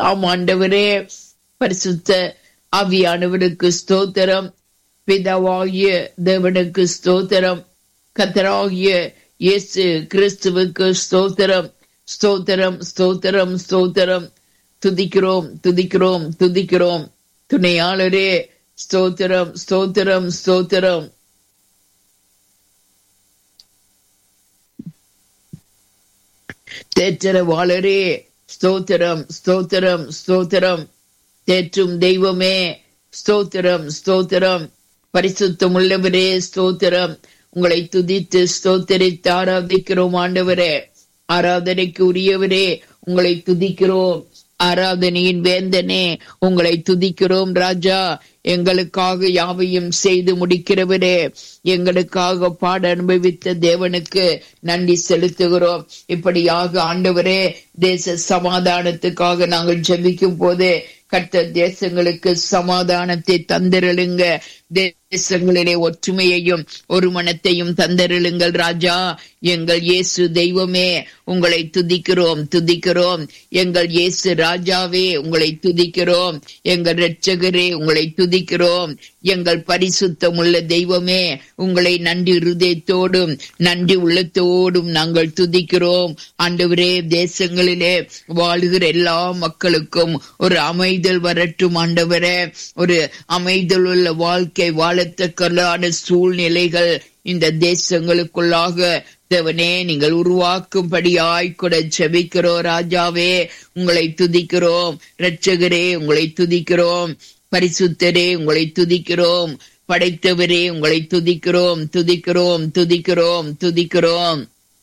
ஆம் ஆண்டவரே பரிசுத்த ஆவியானவருக்கு ஸ்தோத்திரம் பிதாவாகிய தேவனுக்கு ஸ்தோத்திரம் கத்தராகிய இயேசு கிறிஸ்துவுக்கு ஸ்தோத்திரம் ஸ்தோத்திரம் ஸ்தோத்திரம் ஸ்தோத்திரம் துதிக்கிறோம் துதிக்கிறோம் துதிக்கிறோம் துணையாளரே ஸ்தோத்திரம் ஸ்தோத்திரம் ஸ்தோத்திரம் தேற்றரவாளரே ஸ்தோத்திரம் ஸ்தோத்திரம் ஸ்தோத்திரம் தேற்றும் தெய்வமே ஸ்தோத்திரம் ஸ்தோத்திரம் பரிசுத்தம் உள்ளவரே ஸ்தோத்திரம் உங்களை துதித்து ஸ்தோத்தரித்து ஆராதிக்கிறோம் ஆண்டவரே ஆராதனைக்கு உரியவரே உங்களை துதிக்கிறோம் ஆராதனையின் வேந்தனே உங்களை துதிக்கிறோம் ராஜா எங்களுக்காக யாவையும் செய்து முடிக்கிறவரே எங்களுக்காக பாட அனுபவித்த தேவனுக்கு நன்றி செலுத்துகிறோம் இப்படியாக ஆண்டவரே தேச சமாதானத்துக்காக நாங்கள் ஜெபிக்கும் போது கர்த்தர் தேசங்களுக்கு சமாதானத்தை தந்திரலுங்க தேசங்களிலே ஒற்றுமையையும் ஒரு மனத்தையும் தந்திரலுங்கள் ராஜா எங்கள் இயேசு தெய்வமே உங்களை துதிக்கிறோம் துதிக்கிறோம் எங்கள் இயேசு ராஜாவே உங்களை துதிக்கிறோம் எங்கள் இரட்சகரே உங்களை துதிக்கிறோம் எங்கள் பரிசுத்தம் உள்ள தெய்வமே உங்களை நன்றி இருதயத்தோடும் நன்றி உள்ளத்தோடும் நாங்கள் துதிக்கிறோம் ஆண்டவரே தேசங்களிலே வாழ்கிற எல்லா மக்களுக்கும் ஒரு அமைதல் வரட்டும் ஆண்டவரே ஒரு அமைதல் உள்ள வாழ்க்கை வாழத்தக்கலான சூழ்நிலைகள் இந்த தேசங்களுக்குள்ளாக தேவனே நீங்கள் உருவாக்கும்படியாய் கூட செபிக்கிறோம் ராஜாவே உங்களை துதிக்கிறோம் இரட்சகரே உங்களை துதிக்கிறோம் பரிசுத்தரே உங்களை துதிக்கிறோம் படைத்தவரே உங்களை துதிக்கிறோம் துதிக்கிறோம் துதிக்கிறோம் துதிக்கிறோம்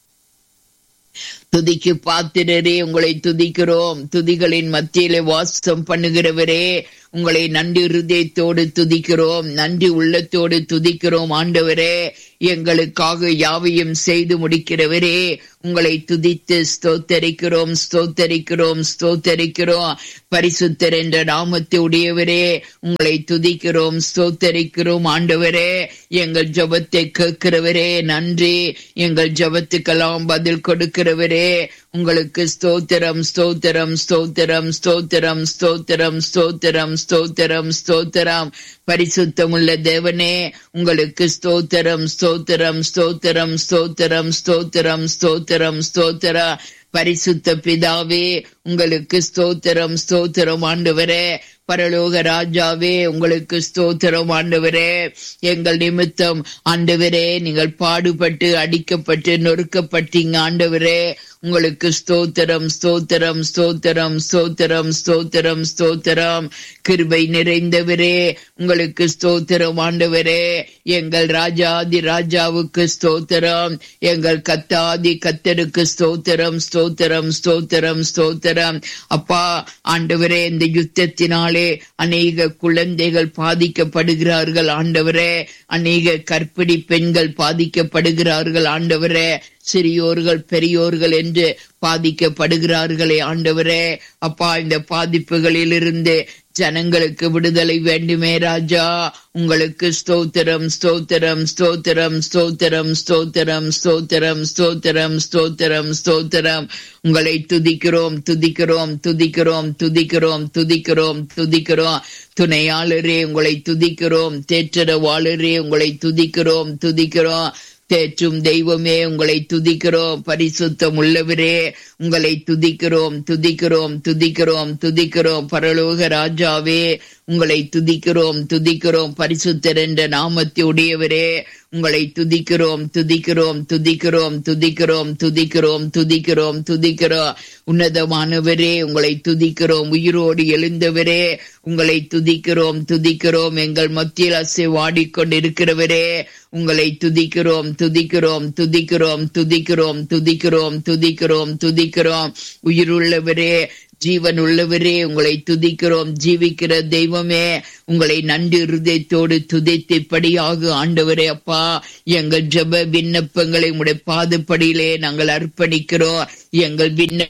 துதிக்கு பாத்திரரே உங்களை துதிக்கிறோம் துதிகளின் மத்தியிலே வாசம் பண்ணுகிறவரே உங்களை நன்றி இருதயத்தோடு துதிக்கிறோம் நன்றி உள்ளத்தோடு துதிக்கிறோம் ஆண்டவரே எங்களுக்காக யாவையும் செய்து முடிக்கிறவரே உங்களை துதித்து ஸ்தோத்தரிக்கிறோம் ஸ்தோத்தரிக்கிறோம் ஸ்தோத்தரிக்கிறோம் பரிசுத்தர் என்ற நாமத்தை உடையவரே உங்களை துதிக்கிறோம் ஸ்தோத்தரிக்கிறோம் ஆண்டவரே எங்கள் ஜபத்தை கேட்கிறவரே நன்றி எங்கள் ஜபத்துக்கெல்லாம் பதில் கொடுக்கிறவரே உங்களுக்கு ஸ்தோத்திரம் ஸ்தோத்திரம் ஸ்தோத்திரம் ஸ்தோத்திரம் ஸ்தோத்திரம் ஸ்தோத்திரம் ஸ்தோத்திரம் ஸ்தோத்திரம் பரிசுத்தமுள்ள தேவனே உங்களுக்கு ஸ்தோத்திரம் ஸ்தோத்திரம் ஸ்தோத்திரம் ஸ்தோத்திரம் ஸ்தோத்திரம் ஸ்தோத்திரம் ஸ்தோத்திர பரிசுத்த பிதாவே உங்களுக்கு ஸ்தோத்திரம் ஸ்தோத்திரம் ஆண்டவரே பரலோக ராஜாவே உங்களுக்கு ஸ்தோத்திரம் ஆண்டவரே எங்கள் நிமித்தம் ஆண்டவரே நீங்கள் பாடுபட்டு அடிக்கப்பட்டு நொறுக்கப்பட்டீங்க ஆண்டவரே உங்களுக்கு ஸ்தோத்திரம் ஸ்தோத்திரம் ஸ்தோத்திரம் ஸ்தோத்திரம் ஸ்தோத்திரம் ஸ்தோத்திரம் கிருபை நிறைந்தவரே உங்களுக்கு ஸ்தோத்திரம் ஆண்டவரே எங்கள் ராஜாதி ராஜாவுக்கு ஸ்தோத்திரம் எங்கள் கத்தாதி கத்தருக்கு ஸ்தோத்திரம் ஸ்தோத்திரம் ஸ்தோத்திரம் ஸ்தோத்திரம் அப்பா ஆண்டவரே இந்த யுத்தத்தினாலே அநேக குழந்தைகள் பாதிக்கப்படுகிறார்கள் ஆண்டவரே அநேக கற்பிடி பெண்கள் பாதிக்கப்படுகிறார்கள் ஆண்டவரே சிறியோர்கள் பெரியோர்கள் என்று பாதிக்கப்படுகிறார்களே ஆண்டவரே அப்பா இந்த பாதிப்புகளில் இருந்து ஜனங்களுக்கு விடுதலை வேண்டுமே ராஜா உங்களுக்கு ஸ்தோத்திரம் ஸ்தோத்திரம் ஸ்தோத்திரம் ஸ்தோத்திரம் ஸ்தோத்திரம் ஸ்தோத்திரம் ஸ்தோத்திரம் ஸ்தோத்திரம் ஸ்தோத்திரம் உங்களை துதிக்கிறோம் துதிக்கிறோம் துதிக்கிறோம் துதிக்கிறோம் துதிக்கிறோம் துதிக்கிறோம் துணையாளரே உங்களை துதிக்கிறோம் தேற்றரவாளரே உங்களை துதிக்கிறோம் துதிக்கிறோம் தேற்றும் தெய்வமே உங்களை துதிக்கிறோம் பரிசுத்தம் உள்ளவரே உங்களை துதிக்கிறோம் துதிக்கிறோம் துதிக்கிறோம் துதிக்கிறோம் பரலோக ராஜாவே உங்களை துதிக்கிறோம் துதிக்கிறோம் பரிசுத்தர் என்ற நாமத்தை உடையவரே உங்களை துதிக்கிறோம் துதிக்கிறோம் துதிக்கிறோம் துதிக்கிறோம் துதிக்கிறோம் துதிக்கிறோம் துதிக்கிறோம் உன்னதமானவரே உங்களை துதிக்கிறோம் உயிரோடு எழுந்தவரே உங்களை துதிக்கிறோம் துதிக்கிறோம் எங்கள் மத்தியில் அசை வாடிக்கொண்டிருக்கிறவரே உங்களை துதிக்கிறோம் துதிக்கிறோம் துதிக்கிறோம் துதிக்கிறோம் துதிக்கிறோம் துதிக்கிறோம் துதிக்கிறோம் உயிருள்ளவரே ஜீவன் உள்ளவரே உங்களை துதிக்கிறோம் ஜீவிக்கிற தெய்வமே உங்களை நன்றி இருதயத்தோடு துதித்து இப்படியாக ஆண்டவரே அப்பா எங்கள் ஜப விண்ணப்பங்களை உடைய பாதுப்படியிலே நாங்கள் அர்ப்பணிக்கிறோம் எங்கள் விண்ண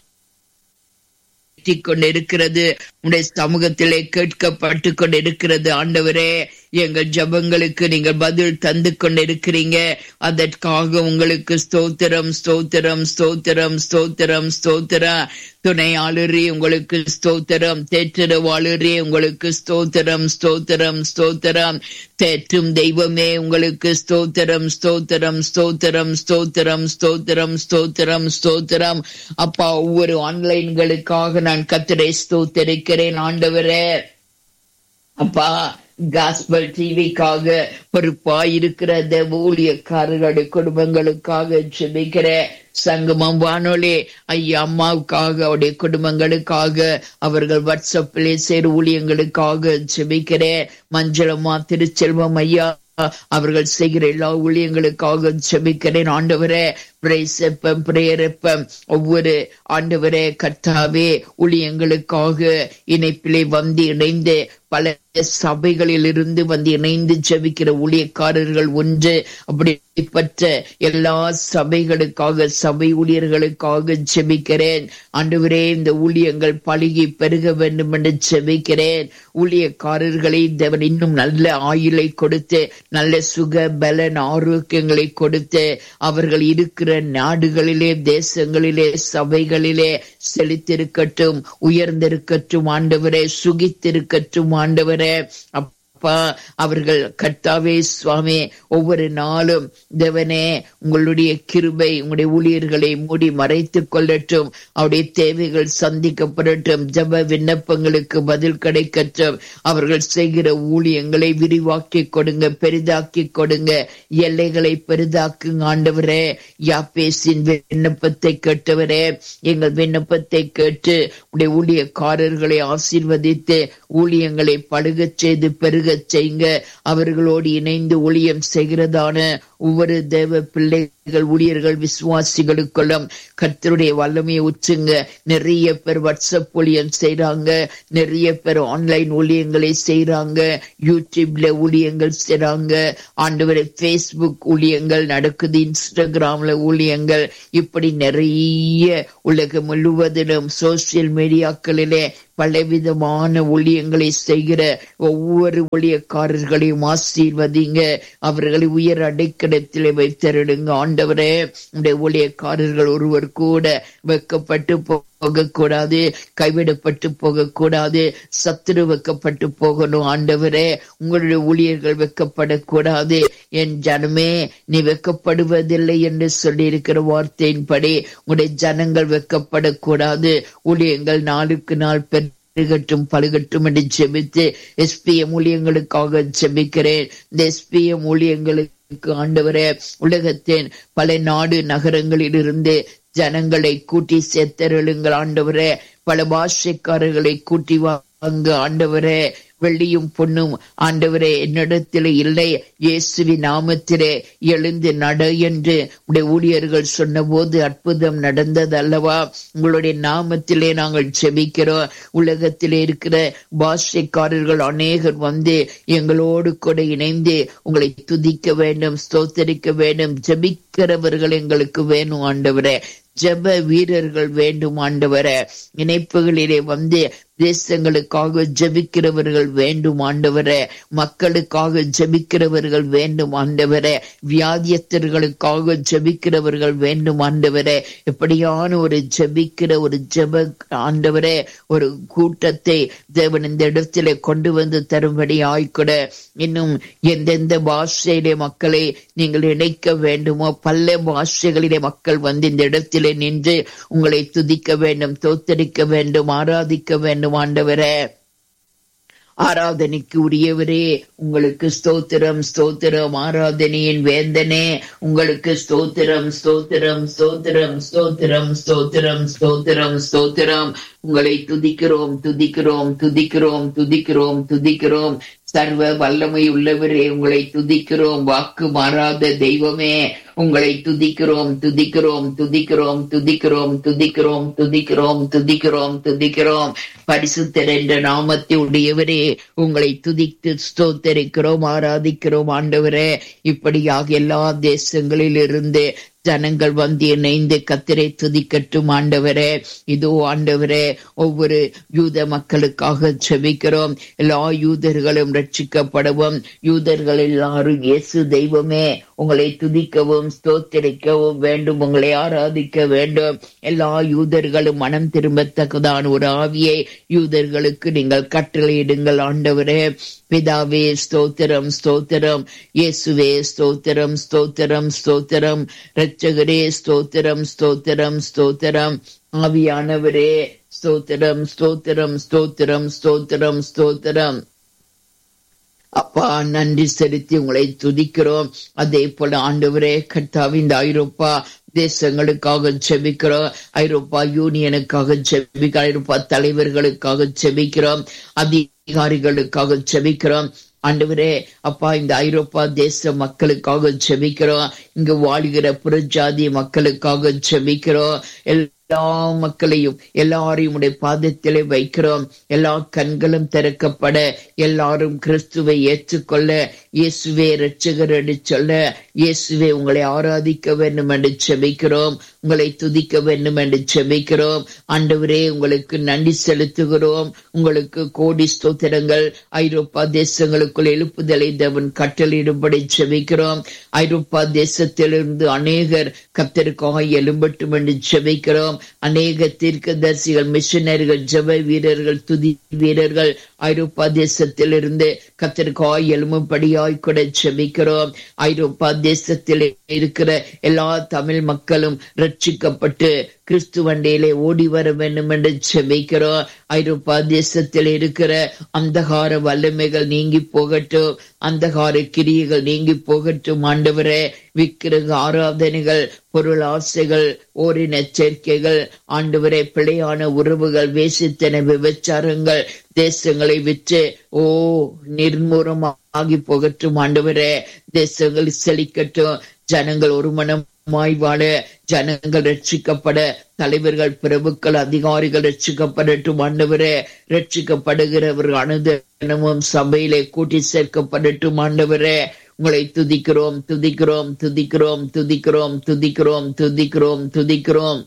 கொண்டிருக்கிறது உடைய சமூகத்திலே கேட்கப்பட்டு கொண்டிருக்கிறது ஆண்டவரே எங்கள் ஜபங்களுக்கு நீங்கள் பதில் தந்து கொண்டிருக்கிறீங்க அதற்காக உங்களுக்கு ஸ்தோத்திரம் ஸ்தோத்திரம் ஸ்தோத்திரம் ஸ்தோத்திரம் ஸ்தோத்திரம் துணையாளரே உங்களுக்கு ஸ்தோத்திரம் தேற்றவாளரே உங்களுக்கு ஸ்தோத்திரம் ஸ்தோத்திரம் ஸ்தோத்திரம் தேற்றும் தெய்வமே உங்களுக்கு ஸ்தோத்திரம் ஸ்தோத்திரம் ஸ்தோத்திரம் ஸ்தோத்திரம் ஸ்தோத்திரம் ஸ்தோத்திரம் ஸ்தோத்திரம் அப்பா ஒவ்வொரு ஆன்லைன்களுக்காக நான் கத்திரை ஸ்தோத்தரிக்கிறேன் ஆண்டவரே அப்பா காஸ்பல் டிவிக்காக பொறுப்பா இருக்கிற தேவ ஊழியக்காரர்களுடைய குடும்பங்களுக்காக ஜெபிக்கிற சங்கமம் வானொலி ஐயா அம்மாவுக்காக அவருடைய குடும்பங்களுக்காக அவர்கள் வாட்ஸ்அப்பிலே சேர் ஊழியங்களுக்காக ஜெபிக்கிறேன் மஞ்சளம்மா திருச்செல்வம் ஐயா அவர்கள் செய்கிற எல்லா ஊழியங்களுக்காக ஜெபிக்கிறேன் ஆண்டவரே பிரேசப்பம் பிரேரப்பம் ஒவ்வொரு ஆண்டவரே கர்த்தாவே ஊழியங்களுக்காக இணைப்பிலே வந்து இணைந்து பல சபைகளில் இருந்து வந்து இணைந்து ஜெபிக்கிற ஊழியக்காரர்கள் ஒன்று அப்படிப்பட்ட எல்லா சபைகளுக்காக சபை ஊழியர்களுக்காக ஜெபிக்கிறேன் ஆண்டவரே இந்த ஊழியங்கள் பழுகி பெருக வேண்டும் என்று ஜெபிக்கிறேன் ஊழியக்காரர்களை தேவன் இன்னும் நல்ல ஆயுளை கொடுத்து நல்ல சுக பலன் ஆரோக்கியங்களை கொடுத்து அவர்கள் இருக்கிற நாடுகளிலே தேசங்களிலே சபைகளிலே செழித்திருக்கட்டும் உயர்ந்திருக்கட்டும் ஆண்டவரே சுகித்திருக்கட்டும் ஆண்டவரே அப்பா அவர்கள் கர்த்தாவே சுவாமி ஒவ்வொரு நாளும் தேவனே உங்களுடைய கிருபை உங்களுடைய ஊழியர்களை மூடி மறைத்துக் கொள்ளட்டும் அவருடைய தேவைகள் சந்திக்கப்படட்டும் ஜப விண்ணப்பங்களுக்கு பதில் கிடைக்கட்டும் அவர்கள் செய்கிற ஊழியங்களை விரிவாக்கி கொடுங்க பெரிதாக்கி கொடுங்க எல்லைகளை பெரிதாக்குங்க ஆண்டவரே யாப்பேசின் விண்ணப்பத்தை கேட்டவரே எங்கள் விண்ணப்பத்தை கேட்டு உடைய ஊழியக்காரர்களை ஆசீர்வதித்து ஊழியங்களை பழுகச் செய்து பெருக செய்யுங்க அவர்களோடு இணைந்து ஊழியம் செய்கிறதான ஒவ்வொரு தேவ பிள்ளைகள் ஊழியர்கள் விசுவாசிகளுக்குள்ளும் கர்த்தருடைய வல்லமையை உச்சுங்க நிறைய பேர் வாட்ஸ்அப் ஊழியம் செய்யறாங்க நிறைய பேர் ஆன்லைன் ஊழியங்களை செய்யறாங்க யூடியூப்ல ஊழியங்கள் செய்யறாங்க ஆண்டவரை பேஸ்புக் ஊழியங்கள் நடக்குது இன்ஸ்டாகிராம்ல ஊழியங்கள் இப்படி நிறைய உலகம் முழுவதிலும் சோசியல் மீடியாக்களிலே பலவிதமான ஊழியங்களை செய்கிற ஒவ்வொரு ஊழியக்காரர்களையும் ஆசீர்வதிங்க அவர்களை உயர் அடைக்கடத்திலே வைத்தருடுங்க ஆண்டவரே உடைய ஊழியக்காரர்கள் ஒருவர் கூட வெக்கப்பட்டு போகக்கூடாது கைவிடப்பட்டு போகக்கூடாது சத்துரு வைக்கப்பட்டு போகணும் ஆண்டவரே உங்களுடைய ஊழியர்கள் வைக்கப்படக்கூடாது என் ஜனமே நீ வெக்கப்படுவதில்லை என்று சொல்லி இருக்கிற வார்த்தையின்படி உங்களுடைய ஜனங்கள் வெக்கப்படக்கூடாது ஊழியங்கள் நாளுக்கு நாள் பெருகட்டும் பழுகட்டும் என்று ஜெபித்து எஸ்பிஎம் ஊழியங்களுக்காக ஜெபிக்கிறேன் இந்த எஸ்பிஎம் ஊழியங்களுக்கு ஆண்டவரே உலகத்தின் பல நாடு நகரங்களில் இருந்து ஜனங்களை கூட்டி சேர்த்தருளுங்கள் ஆண்டவரே பல பாஷைக்காரர்களை கூட்டி வாங்க ஆண்டவரே வெள்ளியும் பொண்ணும் ஆண்டவரே என்னிடத்தில் இல்லை இயேசுவி நாமத்திலே எழுந்து நட என்று உடைய ஊழியர்கள் சொன்னபோது அற்புதம் நடந்தது அல்லவா உங்களுடைய நாமத்திலே நாங்கள் செபிக்கிறோம் உலகத்திலே இருக்கிற பாஷைக்காரர்கள் அநேகர் வந்து எங்களோடு கூட இணைந்து உங்களை துதிக்க வேண்டும் ஸ்தோத்தரிக்க வேண்டும் ஜெபிக்கிறவர்கள் எங்களுக்கு வேணும் ஆண்டவரே ஜெப வீரர்கள் வேண்டும் ஆண்டவரே இணைப்புகளிலே வந்து தேசங்களுக்காக ஜெபிக்கிறவர்கள் வேண்டும் ஆண்டவரே மக்களுக்காக ஜெபிக்கிறவர்கள் வேண்டும் ஆண்டவரே வியாதியத்தர்களுக்காக ஜெபிக்கிறவர்கள் வேண்டும் ஆண்டவரே எப்படியான ஒரு ஜெபிக்கிற ஒரு ஜெப ஆண்டவரே ஒரு கூட்டத்தை தேவன் இந்த இடத்திலே கொண்டு வந்து தரும்படி ஆய்க்கூட இன்னும் எந்தெந்த பாஷையிலே மக்களை நீங்கள் இணைக்க வேண்டுமோ பல பாஷைகளிலே மக்கள் வந்து இந்த இடத்திலே நின்று உங்களை துதிக்க வேண்டும் தோத்தரிக்க வேண்டும் ஆராதிக்க வேண்டும் ஆண்டவரே ஆராதனைக்கு உரியவரே உங்களுக்கு ஸ்தோத்திரம் ஸ்தோத்திரம் ஆராதனையின் வேந்தனே உங்களுக்கு ஸ்தோத்திரம் ஸ்தோத்திரம் ஸ்தோத்திரம் ஸ்தோத்திரம் ஸ்தோத்திரம் ஸ்தோத்திரம் ஸ்தோத்திரம் உங்களை துதிக்கிறோம் துதிக்கிறோம் துதிக்கிறோம் துதிக்கிறோம் துதிக்கிறோம் சர்வ வல்லமை உள்ளவரே உங்களை துதிக்கிறோம் வாக்கு மாறாத தெய்வமே உங்களை துதிக்கிறோம் துதிக்கிறோம் துதிக்கிறோம் துதிக்கிறோம் துதிக்கிறோம் துதிக்கிறோம் துதிக்கிறோம் துதிக்கிறோம் பரிசுத்தர் என்ற நாமத்தை உடையவரே உங்களை துதித்து ஸ்தோத்தரிக்கிறோம் ஆராதிக்கிறோம் ஆண்டவரே இப்படியாக எல்லா தேசங்களில் இருந்து ஜனங்கள் வந்து இணைந்து கத்திரை துதிக்கட்டும் ஆண்டவரே இதோ ஆண்டவரே ஒவ்வொரு யூத மக்களுக்காக செபிக்கிறோம் எல்லா யூதர்களும் ரட்சிக்கப்படவும் யூதர்கள் எல்லாரும் இயேசு தெய்வமே உங்களை துதிக்கவும் ஸ்தோத்திரிக்கவும் வேண்டும் உங்களை ஆராதிக்க வேண்டும் எல்லா யூதர்களும் மனம் திரும்பத்தக்கதான ஒரு ஆவியை யூதர்களுக்கு நீங்கள் கட்டளையிடுங்கள் ஆண்டவரே பிதாவே ஸ்தோத்திரம் ஸ்தோத்திரம் இயேசுவே ஸ்தோத்திரம் ஸ்தோத்திரம் ஸ்தோத்திரம் இரட்சகரே ஸ்தோத்திரம் ஸ்தோத்திரம் ஸ்தோத்திரம் ஆவியானவரே ஸ்தோத்திரம் ஸ்தோத்திரம் ஸ்தோத்திரம் ஸ்தோத்திரம் ஸ்தோத்திரம் அப்பா நன்றி செலுத்தி உங்களை துதிக்கிறோம் அதே போல ஆண்டவரே கர்த்தாவின் இந்த ஐரோப்பா தேசங்களுக்காக செபிக்கிறோம் ஐரோப்பா யூனியனுக்காக செபிக்கிறோம் ஐரோப்பா தலைவர்களுக்காக செபிக்கிறோம் அதிகாரிகளுக்காக செபிக்கிறோம் ஆண்டவரே அப்பா இந்த ஐரோப்பா தேச மக்களுக்காக செபிக்கிறோம் இங்கு வாழ்கிற புறஜாதி மக்களுக்காக செபிக்கிறோம் எல்லா மக்களையும் எல்லாரையும் உடைய பாதத்திலே வைக்கிறோம் எல்லா கண்களும் திறக்கப்பட எல்லாரும் கிறிஸ்துவை ஏற்றுக்கொள்ள இயேசுவே ரட்சகர் என்று சொல்ல இயேசுவே உங்களை ஆராதிக்க வேண்டும் என்று செபிக்கிறோம் உங்களை துதிக்க வேண்டும் என்று செபிக்கிறோம் ஆண்டவரே உங்களுக்கு நன்றி செலுத்துகிறோம் உங்களுக்கு கோடி ஸ்தோத்திரங்கள் ஐரோப்பா தேசங்களுக்குள் எழுப்புதலை தேவன் கட்டளையிடும்படி செபிக்கிறோம் ஐரோப்பா தேசத்திலிருந்து அநேகர் கத்தருக்காக எழும்பட்டும் என்று செபிக்கிறோம் அநேக தீர்க்கதரிசிகள் மிஷனரிகள் ஜப வீரர்கள் துதி வீரர்கள் ஐரோப்பா தேசத்திலிருந்து கத்தருக்காய் எழும்படியாய் கூட செபிக்கிறோம் ஐரோப்பா தேசத்தில் இருக்கிற எல்லா தமிழ் மக்களும் ரட்சிக்கப்பட்டு கிறிஸ்து வண்டியிலே ஓடி வர வேண்டும் என்று செபிக்கிறோம் ஐரோப்பா தேசத்தில் இருக்கிற அந்தகார வல்லமைகள் நீங்கி போகட்டும் அந்தகார கிரியைகள் நீங்கி போகட்டும் ஆண்டவரே விக்கிரக ஆராதனைகள் பொருள் ஆசைகள் ஓரின சேர்க்கைகள் ஆண்டவரே பிழையான உறவுகள் வேசித்தன விபச்சாரங்கள் தேசங்களை விற்று ஓ நிர்மூலமாகி போகட்டும் ஆண்டவரே தேசங்கள் செழிக்கட்டும் ஜனங்கள் ஒரு மனம் வாழ ஜனங்கள் ரட்சிக்கப்பட தலைவர்கள் பிரபுக்கள் அதிகாரிகள் ரட்சிக்கப்படட்டும் ஆண்டவரே ரட்சிக்கப்படுகிறவர்கள் அனுதனமும் சபையிலே கூட்டி சேர்க்கப்படட்டும் ஆண்டவரே உங்களை துதிக்கிறோம் துதிக்கிறோம் துதிக்கிறோம் துதிக்கிறோம் துதிக்கிறோம் துதிக்கிறோம் துதிக்கிறோம்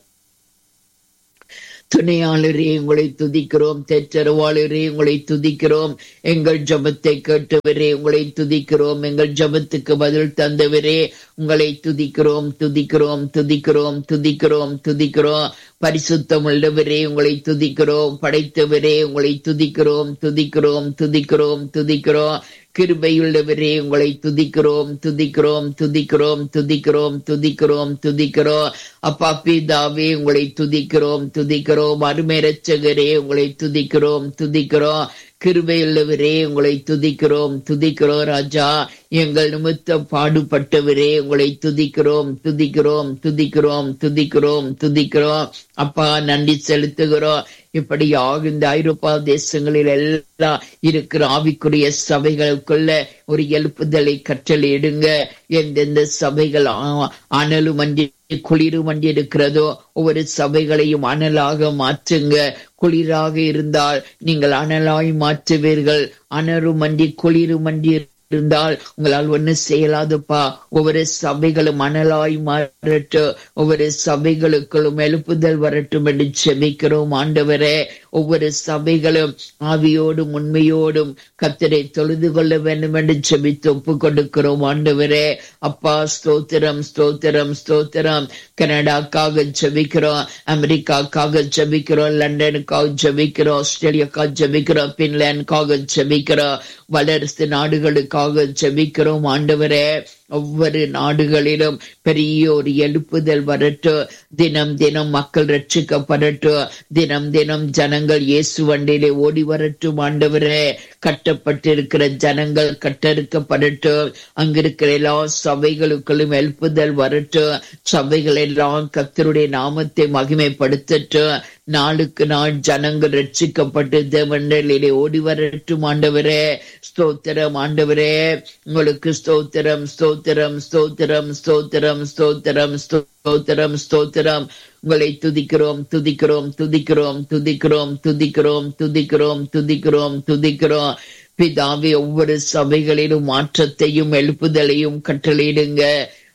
துணையாளரே உங்களை துதிக்கிறோம் தெற்றரவாளரே உங்களை துதிக்கிறோம் எங்கள் ஜபத்தை கேட்டவரே உங்களை துதிக்கிறோம் எங்கள் ஜபத்துக்கு பதில் தந்தவரே உங்களை துதிக்கிறோம் துதிக்கிறோம் துதிக்கிறோம் துதிக்கிறோம் துதிக்கிறோம் பரிசுத்தம் உள்ளவரே உங்களை துதிக்கிறோம் படைத்தவரே உங்களை துதிக்கிறோம் துதிக்கிறோம் துதிக்கிறோம் துதிக்கிறோம் கிருபையுள்ளவரே உங்களை துதிக்கிறோம் துதிக்கிறோம் துதிக்கிறோம் துதிக்கிறோம் துதிக்கிறோம் துதிக்கிறோம் அப்பா பிதாவே உங்களை துதிக்கிறோம் துதிக்கிறோம் அருமை ரட்சகரே உங்களை துதிக்கிறோம் துதிக்கிறோம் கிருபையுள்ளவரே உங்களை துதிக்கிறோம் துதிக்கிறோம் ராஜா எங்கள் நிமித்தம் பாடுபட்டவரே உங்களை துதிக்கிறோம் துதிக்கிறோம் துதிக்கிறோம் துதிக்கிறோம் துதிக்கிறோம் அப்பா நன்றி செலுத்துகிறோம் இப்படியாக இந்த ஐரோப்பா தேசங்களில் எல்லாம் இருக்கிற ஆவிக்குரிய சபைகளுக்குள்ள ஒரு எழுப்புதலை கற்றலிடுங்க எந்தெந்த சபைகள் அனலும் அன்றி குளிரும் அன்றி இருக்கிறதோ ஒவ்வொரு சபைகளையும் அனலாக மாற்றுங்க குளிராக இருந்தால் நீங்கள் அனலாய் மாற்றுவீர்கள் அனரும் அன்றி குளிரும் அன்றி இருந்தால் உங்களால் ஒண்ணு செய்யலாதுப்பா ஒவ்வொரு சபைகளும் அனலாய் மாறட்டும் ஒவ்வொரு சபைகளுக்குள்ளும் எழுப்புதல் வரட்டும் என்று செபிக்கிறோம் ஆண்டவரே ஒவ்வொரு சபைகளும் ஆவியோடும் உண்மையோடும் கத்தரை தொழுது கொள்ள வேண்டும் என்று செபித்து ஒப்பு கொடுக்கிறோம் ஆண்டவரே அப்பா ஸ்தோத்திரம் ஸ்தோத்திரம் ஸ்தோத்திரம் கனடாக்காக ஜெபிக்கிறோம் அமெரிக்காக்காக ஜெபிக்கிறோம் லண்டனுக்காக ஜெபிக்கிறோம் ஆஸ்திரேலியாக்காக ஜெபிக்கிறோம் பின்லாந்துக்காக ஜெபிக்கிறோம் வளர்ச்சி நாடுகளுக்காக ஜெபிக்கிறோம் ஆண்டவரே ஒவ்வொரு நாடுகளிலும் பெரிய ஒரு எழுப்புதல் வரட்டும் தினம் தினம் மக்கள் ரட்சிக்கப்படட்டும் தினம் தினம் ஜனங்கள் இயேசு வண்டியிலே ஓடி வரட்டும் ஆண்டவரே கட்டப்பட்டிருக்கிற ஜனங்கள் கட்டறுக்கப்படட்டும் அங்கிருக்கிற எல்லா சபைகளுக்குள்ளும் எழுப்புதல் வரட்டும் சபைகள் எல்லாம் கத்தருடைய நாமத்தை மகிமைப்படுத்தட்டும் நாளுக்கு நாள் ஜனங்கள் ரட்சிக்கப்பட்டு தேவண்டலிலே ஓடி வரட்டும் ஆண்டவரே ஸ்தோத்திரம் ஆண்டவரே உங்களுக்கு ஸ்தோத்திரம் ஸ்தோத்திரம் ஸ்தோத்திரம் ஸ்தோத்திரம் ஸ்தோத்திரம் ஸ்தோத்திரம் ஸ்தோத்திரம் உங்களை துதிக்கிறோம் துதிக்கிறோம் துதிக்கிறோம் துதிக்கிறோம் துதிக்கிறோம் துதிக்கிறோம் துதிக்கிறோம் துதிக்கிறோம் பிதாவே ஒவ்வொரு சபைகளிலும் மாற்றத்தையும் எழுப்புதலையும் கட்டளையிடுங்க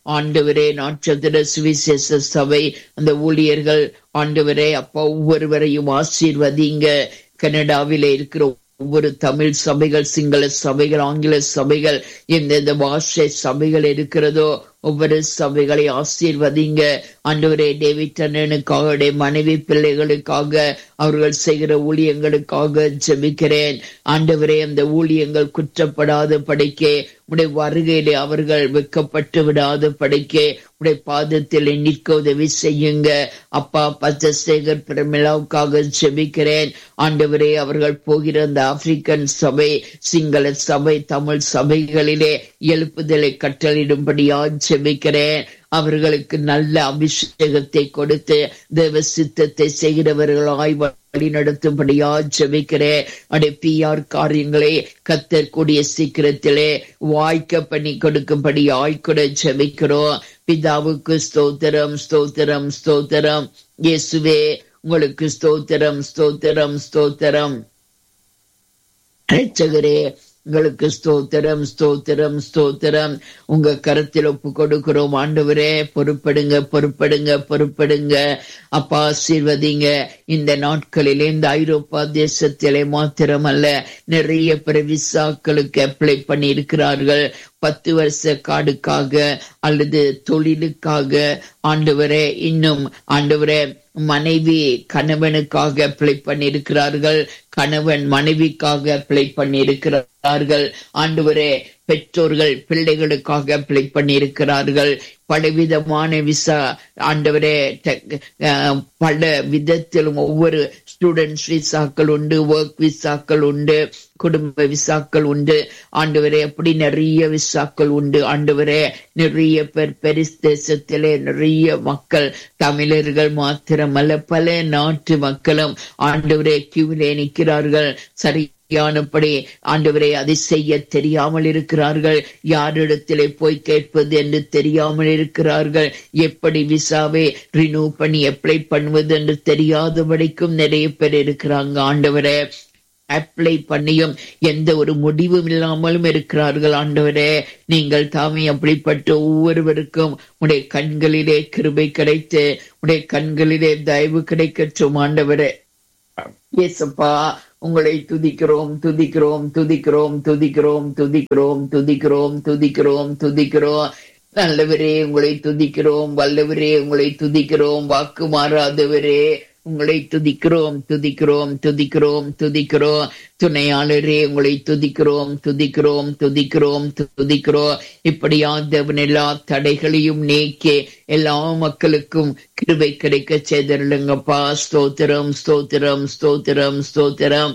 ஆண்டவரே நட்சத்திர சுவிசேஷ சபை அந்த ஊழியர்கள் ஆண்டவரே அப்பா ஒவ்வொருவரையும் ஆசீர்வதிங்க கனடாவிலே இருக்கிற ஒவ்வொரு தமிழ் சபைகள் சிங்கள சபைகள் ஆங்கில சபைகள் எந்தெந்த பாஷை சபைகள் இருக்கிறதோ ஒவ்வொரு சபைகளை ஆசீர்வதிங்க ஆண்டவரே டேவிட் அண்ணனுக்காக மனைவி பிள்ளைகளுக்காக அவர்கள் செய்கிற ஊழியங்களுக்காக ஜெபிக்கிறேன் ஆண்டவரே அந்த ஊழியங்கள் குற்றப்படாத படிக்க உடைய வருகையிலே அவர்கள் வெக்கப்பட்டு விடாத படிக்க உடைய பாதத்தில் நிற்க உதவி செய்யுங்க அப்பா பச்சசேகர் பிரமிளாவுக்காக ஜெபிக்கிறேன் ஆண்டவரே அவர்கள் போகிற அந்த ஆப்பிரிக்கன் சபை சிங்கள சபை தமிழ் சபைகளிலே எழுப்புதலை கட்டளிடும்படியா ஜெபிக்கிறேன் அவர்களுக்கு நல்ல அபிஷேகத்தை கொடுத்து தேவ சித்தத்தை செய்கிறவர்களாய் வழி நடத்தும்படியா ஜெபிக்கிறேன் அடே பிஆர் காரியங்களை கத்தற்கூடிய சீக்கிரத்திலே வாய்க்க பண்ணி கொடுக்கும்படி ஆய்கூட ஜெபிக்கிறோம் பிதாவுக்கு ஸ்தோத்திரம் ஸ்தோத்திரம் ஸ்தோத்திரம் இயேசுவே உங்களுக்கு ஸ்தோத்திரம் ஸ்தோத்திரம் ஸ்தோத்திரம் ரட்சகரே உங்களுக்கு ஸ்தோத்திரம் ஸ்தோத்திரம் ஸ்தோத்திரம் உங்க கருத்தில் ஒப்பு கொடுக்கிறோம் ஆண்டவரே பொறுப்படுங்க பொறுப்படுங்க பொறுப்படுங்க அப்பா ஆசீர்வதிங்க இந்த நாட்களிலே இந்த ஐரோப்பா தேசத்திலே மாத்திரமல்ல நிறைய பிற விசாக்களுக்கு அப்ளை பண்ணி இருக்கிறார்கள் பத்து வருஷ காடுக்காக அல்லது தொழிலுக்காக ஆண்டவரே இன்னும் ஆண்டவரே மனைவி கணவனுக்காக அப்ளை பண்ணியிருக்கிறார்கள் கணவன் மனைவிக்காக அப்ளை பண்ணியிருக்கிறார்கள் ஆண்டவரே பெற்றோர்கள் பிள்ளைகளுக்காக அப்ளை பண்ணியிருக்கிறார்கள் பலவிதமான விசா ஆண்டவரே பல விதத்திலும் ஒவ்வொரு ஸ்டூடெண்ட்ஸ் விசாக்கள் உண்டு ஒர்க் விசாக்கள் உண்டு குடும்ப விசாக்கள் உண்டு ஆண்டவரே அப்படி நிறைய விசாக்கள் உண்டு ஆண்டவரே நிறைய பேர் பெரிஸ் தேசத்திலே நிறைய மக்கள் தமிழர்கள் மாத்திரமல்ல பல நாட்டு மக்களும் ஆண்டவரே கியூவிலே நிற்கிறார்கள் சரி யானபடி ஆண்டவரை அதை செய்ய தெரியாமல் இருக்கிறார்கள் யாரிடத்திலே போய் கேட்பது என்று தெரியாமல் இருக்கிறார்கள் எப்படி விசாவை ரினியூ பண்ணி அப்ளை பண்ணுவது என்று தெரியாதபடிக்கும் நிறைய பேர் இருக்கிறாங்க ஆண்டவரே அப்ளை பண்ணியும் எந்த ஒரு முடிவும் இல்லாமலும் இருக்கிறார்கள் ஆண்டவரே நீங்கள் தாமே அப்படிப்பட்ட ஒவ்வொருவருக்கும் உடைய கண்களிலே கிருபை கிடைத்து உடைய கண்களிலே தயவு கிடைக்கட்டும் ஆண்டவரே ஏசப்பா உங்களை துதிக்கிறோம் துதிக்கிறோம் துதிக்கிறோம் துதிக்கிறோம் துதிக்கிறோம் துதிக்கிறோம் துதிக்கிறோம் துதிக்கிறோம் நல்லவரே உங்களை துதிக்கிறோம் வல்லவரே உங்களை துதிக்கிறோம் வாக்கு மாறாதவரே உங்களை துதிக்கிறோம் துதிக்கிறோம் துதிக்கிறோம் துதிக்கிறோம் துணையாளரே உங்களை துதிக்கிறோம் துதிக்கிறோம் துதிக்கிறோம் துதிக்கிறோம் இப்படியா தேவன் எல்லா தடைகளையும் நீக்கி எல்லா மக்களுக்கும் கிருபை கிடைக்க செய்திருங்கப்பா ஸ்தோத்திரம் ஸ்தோத்திரம் ஸ்தோத்திரம் ஸ்தோத்திரம்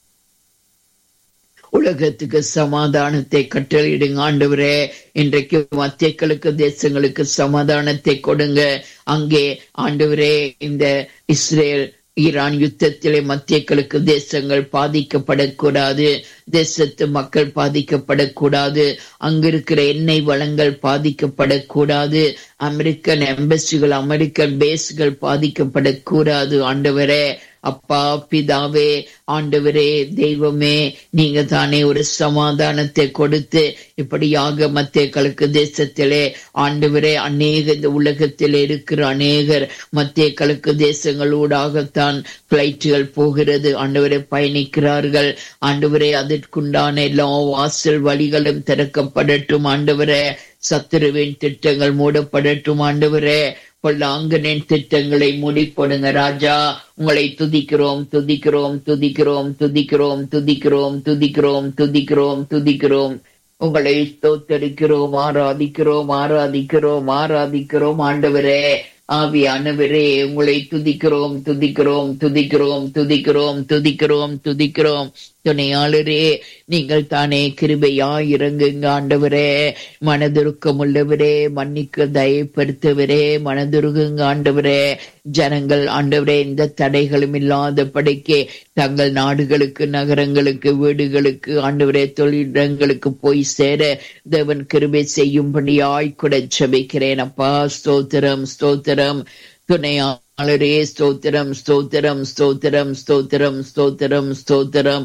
உலகத்துக்கு சமாதானத்தை கட்டளையிடுங்க ஆண்டவரே இன்றைக்கு மத்தியக்களுக்கு தேசங்களுக்கு சமாதானத்தை கொடுங்க அங்கே ஆண்டவரே இந்த இஸ்ரேல் ஈரான் யுத்தத்திலே மத்தியக்களுக்கு தேசங்கள் பாதிக்கப்படக்கூடாது தேசத்து மக்கள் பாதிக்கப்படக்கூடாது அங்கிருக்கிற எண்ணெய் வளங்கள் பாதிக்கப்படக்கூடாது அமெரிக்கன் எம்பசிகள் அமெரிக்கன் பேஸ்கள் பாதிக்கப்படக்கூடாது ஆண்டவரே அப்பா பிதாவே ஆண்டவரே தெய்வமே நீங்க தானே ஒரு சமாதானத்தை கொடுத்து இப்படியாக மத்திய கிழக்கு தேசத்திலே ஆண்டவரே அநேக இந்த உலகத்தில் இருக்கிற அநேகர் மத்திய கிழக்கு தேசங்களூடாகத்தான் பிளைட்டுகள் போகிறது ஆண்டவரை பயணிக்கிறார்கள் ஆண்டவரே அதற்குண்டான எல்லா வாசல் வழிகளும் திறக்கப்படட்டும் ஆண்டவரே சத்துருவின் திட்டங்கள் மூடப்படட்டும் ஆண்டவரே பொல்லாங்கனின் திட்டங்களை மூடிப்போடுங்க ராஜா உங்களை துதிக்கிறோம் துதிக்கிறோம் துதிக்கிறோம் துதிக்கிறோம் துதிக்கிறோம் துதிக்கிறோம் துதிக்கிறோம் துதிக்கிறோம் உங்களை ஸ்தோத்தரிக்கிறோம் ஆராதிக்கிறோம் ஆராதிக்கிறோம் ஆராதிக்கிறோம் ஆண்டவரே ஆவியானவரே உங்களை துதிக்கிறோம் துதிக்கிறோம் துதிக்கிறோம் துதிக்கிறோம் துதிக்கிறோம் துதிக்கிறோம் துணையாளரே நீங்கள் தானே கிருபையா இறங்குங்க ஆண்டவரே மனதுருக்கம் உள்ளவரே மன்னிக்க தயப்படுத்தவரே மனதுருகுங்க ஆண்டவரே ஜனங்கள் ஆண்டவரே எந்த தடைகளும் இல்லாத படிக்க தங்கள் நாடுகளுக்கு நகரங்களுக்கு வீடுகளுக்கு ஆண்டவரே தொழிலிடங்களுக்கு போய் சேர தேவன் கிருபை செய்யும்படியாய் கூட ஜபிக்கிறேன் அப்பா ஸ்தோத்திரம் ஸ்தோத்திரம் துணையாளரே ஸ்தோத்திரம் ஸ்தோத்திரம் ஸ்தோத்திரம் ஸ்தோத்திரம் ஸ்தோத்திரம் ஸ்தோத்திரம்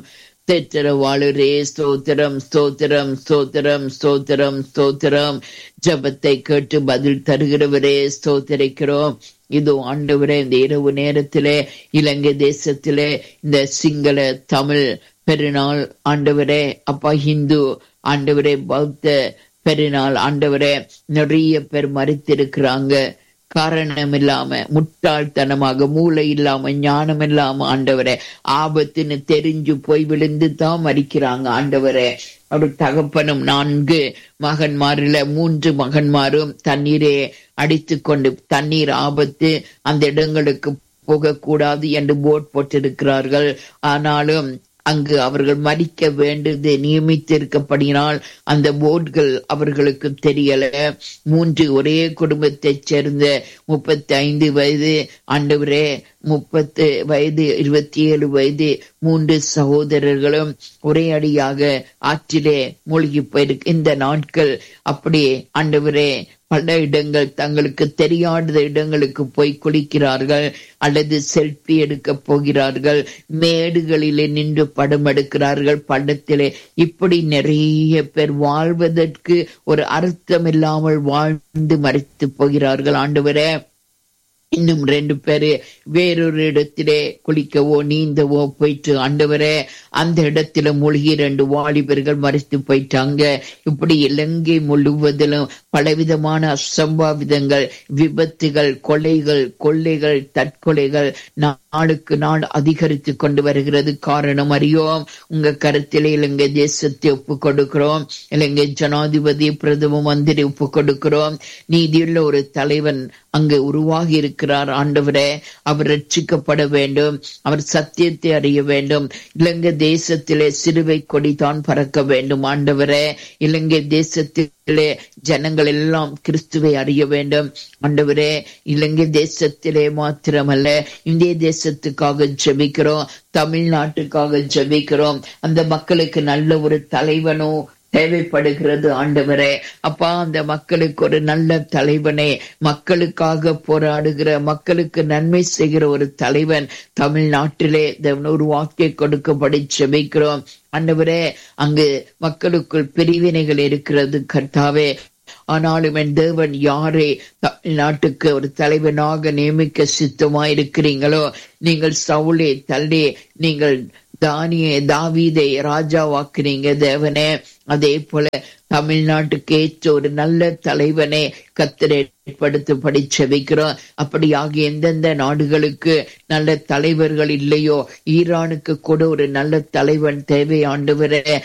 தேற்றரவாளரே ஸ்தோத்திரம் ஸ்தோத்திரம் ஸ்தோத்திரம் ஸ்தோத்திரம் ஸ்தோத்திரம் ஜபத்தை கேட்டு பதில் தருகிறவரே ஸ்தோத்திரிக்கிறோம் இதோ ஆண்டவரே இந்த இரவு நேரத்திலே இலங்கை தேசத்திலே இந்த சிங்கள தமிழ் பெருநாள் ஆண்டவரே அப்பா ஹிந்து ஆண்டவரே பௌத்த பெருநாள் ஆண்டவரே நிறைய பேர் மறித்திருக்கிறாங்க காரணம் இல்லாம முட்டாள்தனமாக மூளை இல்லாம ஞானம் இல்லாம ஆண்டவரே ஆபத்துன்னு தெரிஞ்சு போய் விழுந்து தான் மறிக்கிறாங்க ஆண்டவரே ஒரு தகப்பனும் நான்கு மகன்மாரில மூன்று மகன்மாரும் தண்ணீரே அடித்து கொண்டு தண்ணீர் ஆபத்து அந்த இடங்களுக்கு போகக்கூடாது என்று போட் போட்டிருக்கிறார்கள் ஆனாலும் அங்கு அவர்கள் மறிக்க வேண்டியது நியமித்திருக்கப்படினால் அந்த போர்டுகள் அவர்களுக்கு தெரியல மூன்று ஒரே குடும்பத்தைச் சேர்ந்த முப்பத்தி ஐந்து வயது ஆண்டவரே முப்பத்து வயது இருபத்தி ஏழு வயது மூன்று சகோதரர்களும் ஒரே அடியாக ஆற்றிலே மூழ்கி போயிருக்கு இந்த நாட்கள் அப்படியே ஆண்டவரே பல இடங்கள் தங்களுக்கு தெரியாத இடங்களுக்கு போய் குளிக்கிறார்கள் அல்லது செல்ஃபி எடுக்க போகிறார்கள் மேடுகளிலே நின்று படம் எடுக்கிறார்கள் படத்திலே இப்படி நிறைய பேர் வாழ்வதற்கு ஒரு அர்த்தம் இல்லாமல் வாழ்ந்து மறைத்து போகிறார்கள் ஆண்டவரே இன்னும் ரெண்டு பேரு வேறொரு இடத்திலே குளிக்கவோ நீந்தவோ போயிட்டு ஆண்டவரே அந்த இடத்துல மூழ்கி ரெண்டு வாலிபர்கள் மறைத்து போயிட்டாங்க இப்படி இலங்கை முழுவதிலும் பலவிதமான அசம்பாவிதங்கள் விபத்துகள் கொலைகள் கொள்ளைகள் தற்கொலைகள் நாளுக்கு நாள் அதிகரித்து கொண்டு வருகிறது காரணம் அறியோம் உங்க கருத்திலே இலங்கை தேசத்தை ஒப்பு கொடுக்கிறோம் இலங்கை ஜனாதிபதி பிரதம மந்திரி ஒப்பு கொடுக்கிறோம் நீதியுள்ள ஒரு தலைவன் அங்கு உருவாகி இருக்கிறார் ஆண்டவரே அவர் ரட்சிக்கப்பட வேண்டும் அவர் சத்தியத்தை அறிய வேண்டும் இலங்கை தேசத்திலே சிறுவை கொடிதான் பறக்க வேண்டும் ஆண்டவரே இலங்கை தேசத்திலே ஜனங்கள் எல்லாம் கிறிஸ்துவை அறிய வேண்டும் ஆண்டவரே இலங்கை தேசத்திலே மாத்திரமல்ல இந்திய தேசத்துக்காக ஜெபிக்கிறோம் தமிழ்நாட்டுக்காக ஜெபிக்கிறோம் அந்த மக்களுக்கு நல்ல ஒரு தலைவனோ தேவைப்படுகிறது ஆண்டவரே அப்பா அந்த மக்களுக்கு ஒரு நல்ல தலைவனே மக்களுக்காக போராடுகிற மக்களுக்கு நன்மை செய்கிற ஒரு தலைவன் தமிழ்நாட்டிலே ஒரு வாக்கை கொடுக்கப்படி செபிக்கிறோம் ஆண்டவரே அங்கு மக்களுக்குள் பிரிவினைகள் இருக்கிறது கர்த்தாவே ஆனாலும் என் தேவன் யாரை தமிழ்நாட்டுக்கு ஒரு தலைவனாக நியமிக்க சித்தமா இருக்கிறீங்களோ நீங்கள் சவுளே தள்ளி நீங்கள் தானிய தாவீதை ராஜாவாக்குறீங்க தேவனே அதே போல தமிழ்நாட்டுக்கு ஏற்ற ஒரு நல்ல தலைவனை கத்திர ஏற்படுத்தப்படி செவிக்கிறோம் அப்படியாக எந்தெந்த நாடுகளுக்கு நல்ல தலைவர்கள் இல்லையோ ஈரானுக்கு கூட ஒரு நல்ல தலைவன் தேவை ஆண்டு